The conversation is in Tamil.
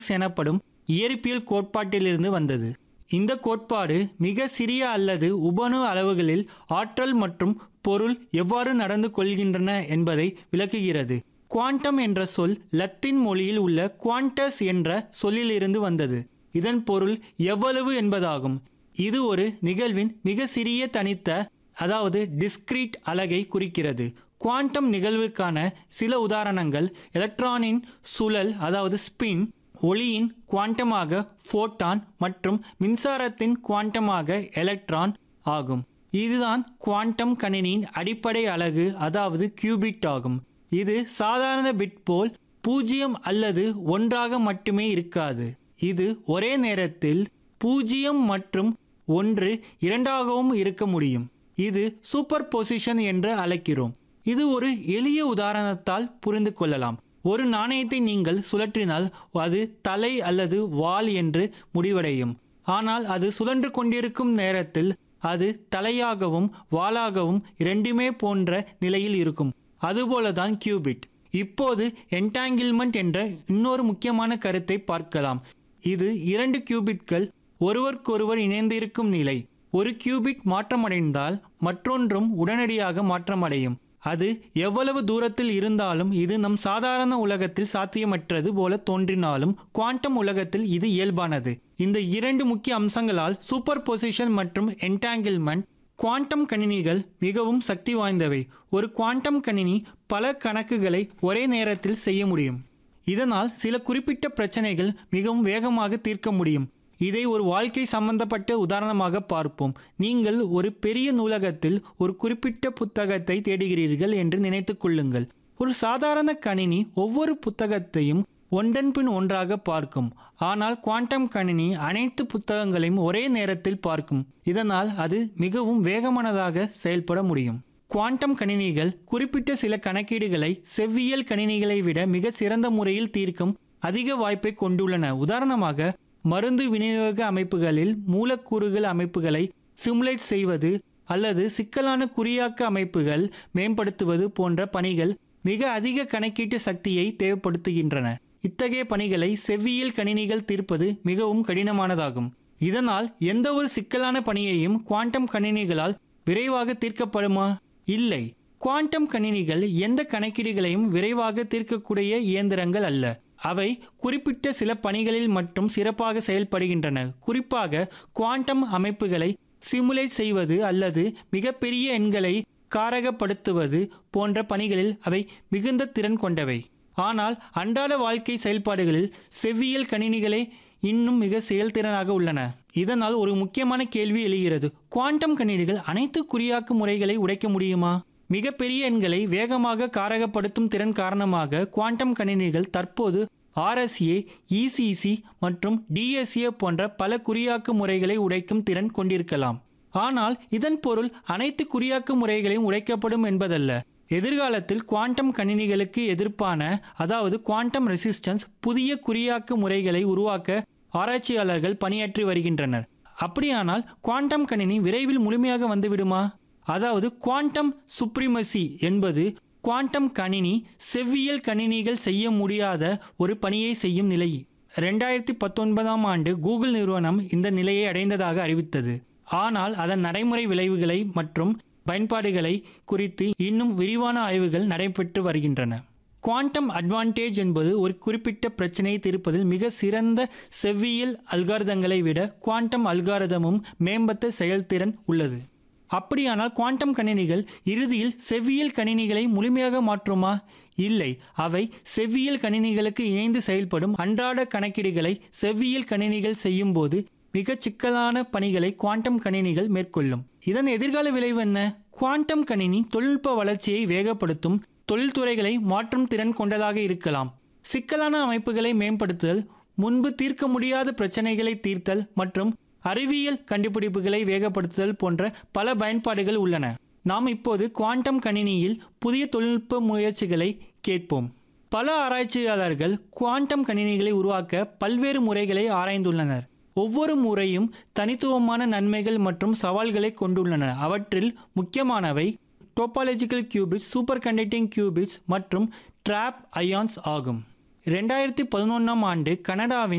எனப்படும் இயற்பியல் கோட்பாட்டிலிருந்து வந்தது இந்த கோட்பாடு மிக சிறிய அல்லது உபணு அளவுகளில் ஆற்றல் மற்றும் பொருள் எவ்வாறு நடந்து கொள்கின்றன என்பதை விளக்குகிறது குவாண்டம் என்ற சொல் லத்தீன் மொழியில் உள்ள குவாண்டஸ் என்ற சொல்லிலிருந்து வந்தது இதன் பொருள் எவ்வளவு என்பதாகும் இது ஒரு நிகழ்வின் மிக சிறிய தனித்த அதாவது டிஸ்கிரீட் அலகை குறிக்கிறது குவாண்டம் நிகழ்வுக்கான சில உதாரணங்கள் எலக்ட்ரானின் சுழல் அதாவது ஸ்பின் ஒளியின் குவாண்டமாக ஃபோட்டான் மற்றும் மின்சாரத்தின் குவாண்டமாக எலக்ட்ரான் ஆகும் இதுதான் குவாண்டம் கணினியின் அடிப்படை அலகு அதாவது கியூபிட் ஆகும் இது சாதாரண பிட் போல் பூஜ்ஜியம் அல்லது ஒன்றாக மட்டுமே இருக்காது இது ஒரே நேரத்தில் பூஜ்ஜியம் மற்றும் ஒன்று இரண்டாகவும் இருக்க முடியும் இது சூப்பர் பொசிஷன் என்று அழைக்கிறோம் இது ஒரு எளிய உதாரணத்தால் புரிந்து கொள்ளலாம் ஒரு நாணயத்தை நீங்கள் சுழற்றினால் அது தலை அல்லது வால் என்று முடிவடையும் ஆனால் அது சுழன்று கொண்டிருக்கும் நேரத்தில் அது தலையாகவும் வாலாகவும் இரண்டுமே போன்ற நிலையில் இருக்கும் அதுபோலதான் கியூபிட் இப்போது என்டாங்கில்மெண்ட் என்ற இன்னொரு முக்கியமான கருத்தை பார்க்கலாம் இது இரண்டு கியூபிட்கள் ஒருவருக்கொருவர் இணைந்திருக்கும் நிலை ஒரு கியூபிட் மாற்றமடைந்தால் மற்றொன்றும் உடனடியாக மாற்றமடையும் அது எவ்வளவு தூரத்தில் இருந்தாலும் இது நம் சாதாரண உலகத்தில் சாத்தியமற்றது போல தோன்றினாலும் குவாண்டம் உலகத்தில் இது இயல்பானது இந்த இரண்டு முக்கிய அம்சங்களால் சூப்பர் பொசிஷன் மற்றும் என்டாங்கில்மெண்ட் குவாண்டம் கணினிகள் மிகவும் சக்தி வாய்ந்தவை ஒரு குவாண்டம் கணினி பல கணக்குகளை ஒரே நேரத்தில் செய்ய முடியும் இதனால் சில குறிப்பிட்ட பிரச்சனைகள் மிகவும் வேகமாக தீர்க்க முடியும் இதை ஒரு வாழ்க்கை சம்பந்தப்பட்ட உதாரணமாக பார்ப்போம் நீங்கள் ஒரு பெரிய நூலகத்தில் ஒரு குறிப்பிட்ட புத்தகத்தை தேடுகிறீர்கள் என்று நினைத்துக் கொள்ளுங்கள் ஒரு சாதாரண கணினி ஒவ்வொரு புத்தகத்தையும் ஒன்றன் பின் ஒன்றாக பார்க்கும் ஆனால் குவாண்டம் கணினி அனைத்து புத்தகங்களையும் ஒரே நேரத்தில் பார்க்கும் இதனால் அது மிகவும் வேகமானதாக செயல்பட முடியும் குவாண்டம் கணினிகள் குறிப்பிட்ட சில கணக்கீடுகளை செவ்வியல் கணினிகளை விட மிக சிறந்த முறையில் தீர்க்கும் அதிக வாய்ப்பை கொண்டுள்ளன உதாரணமாக மருந்து விநியோக அமைப்புகளில் மூலக்கூறுகள் அமைப்புகளை சிமுலேட் செய்வது அல்லது சிக்கலான குறியாக்க அமைப்புகள் மேம்படுத்துவது போன்ற பணிகள் மிக அதிக கணக்கீட்டு சக்தியை தேவைப்படுத்துகின்றன இத்தகைய பணிகளை செவ்வியல் கணினிகள் தீர்ப்பது மிகவும் கடினமானதாகும் இதனால் எந்த ஒரு சிக்கலான பணியையும் குவாண்டம் கணினிகளால் விரைவாக தீர்க்கப்படுமா இல்லை குவாண்டம் கணினிகள் எந்த கணக்கீடுகளையும் விரைவாக தீர்க்கக்கூடிய இயந்திரங்கள் அல்ல அவை குறிப்பிட்ட சில பணிகளில் மட்டும் சிறப்பாக செயல்படுகின்றன குறிப்பாக குவாண்டம் அமைப்புகளை சிமுலேட் செய்வது அல்லது மிகப்பெரிய எண்களை காரகப்படுத்துவது போன்ற பணிகளில் அவை மிகுந்த திறன் கொண்டவை ஆனால் அன்றாட வாழ்க்கை செயல்பாடுகளில் செவ்வியல் கணினிகளே இன்னும் மிக செயல்திறனாக உள்ளன இதனால் ஒரு முக்கியமான கேள்வி எழுகிறது குவாண்டம் கணினிகள் அனைத்து குறியாக்கு முறைகளை உடைக்க முடியுமா மிகப்பெரிய எண்களை வேகமாக காரகப்படுத்தும் திறன் காரணமாக குவாண்டம் கணினிகள் தற்போது ஆர்எஸ்ஏ இசிசி மற்றும் டிஎஸ்ஏ போன்ற பல குறியாக்கு முறைகளை உடைக்கும் திறன் கொண்டிருக்கலாம் ஆனால் இதன் பொருள் அனைத்து குறியாக்கு முறைகளையும் உடைக்கப்படும் என்பதல்ல எதிர்காலத்தில் குவாண்டம் கணினிகளுக்கு எதிர்ப்பான அதாவது குவாண்டம் ரெசிஸ்டன்ஸ் புதிய குறியாக்கு முறைகளை உருவாக்க ஆராய்ச்சியாளர்கள் பணியாற்றி வருகின்றனர் அப்படியானால் குவாண்டம் கணினி விரைவில் முழுமையாக வந்துவிடுமா அதாவது குவாண்டம் சுப்ரிமசி என்பது குவாண்டம் கணினி செவ்வியல் கணினிகள் செய்ய முடியாத ஒரு பணியை செய்யும் நிலை ரெண்டாயிரத்தி பத்தொன்பதாம் ஆண்டு கூகுள் நிறுவனம் இந்த நிலையை அடைந்ததாக அறிவித்தது ஆனால் அதன் நடைமுறை விளைவுகளை மற்றும் பயன்பாடுகளை குறித்து இன்னும் விரிவான ஆய்வுகள் நடைபெற்று வருகின்றன குவாண்டம் அட்வான்டேஜ் என்பது ஒரு குறிப்பிட்ட பிரச்சனையை தீர்ப்பதில் மிக சிறந்த செவ்வியல் அல்காரதங்களை விட குவாண்டம் அல்காரதமும் மேம்பட்ட செயல்திறன் உள்ளது அப்படியானால் குவாண்டம் கணினிகள் இறுதியில் செவ்வியல் கணினிகளை முழுமையாக மாற்றுமா இல்லை அவை செவ்வியல் கணினிகளுக்கு இணைந்து செயல்படும் அன்றாட கணக்கீடுகளை செவ்வியல் கணினிகள் செய்யும் போது மிகச் சிக்கலான பணிகளை குவாண்டம் கணினிகள் மேற்கொள்ளும் இதன் எதிர்கால விளைவு என்ன குவாண்டம் கணினி தொழில்நுட்ப வளர்ச்சியை வேகப்படுத்தும் தொழில்துறைகளை மாற்றும் திறன் கொண்டதாக இருக்கலாம் சிக்கலான அமைப்புகளை மேம்படுத்துதல் முன்பு தீர்க்க முடியாத பிரச்சனைகளை தீர்த்தல் மற்றும் அறிவியல் கண்டுபிடிப்புகளை வேகப்படுத்துதல் போன்ற பல பயன்பாடுகள் உள்ளன நாம் இப்போது குவாண்டம் கணினியில் புதிய தொழில்நுட்ப முயற்சிகளை கேட்போம் பல ஆராய்ச்சியாளர்கள் குவாண்டம் கணினிகளை உருவாக்க பல்வேறு முறைகளை ஆராய்ந்துள்ளனர் ஒவ்வொரு முறையும் தனித்துவமான நன்மைகள் மற்றும் சவால்களை கொண்டுள்ளன அவற்றில் முக்கியமானவை topological qubits superconducting qubits மற்றும் ட்ராப் அயான்ஸ் ஆகும் ரெண்டாயிரத்தி பதினொன்றாம் ஆண்டு கனடாவின்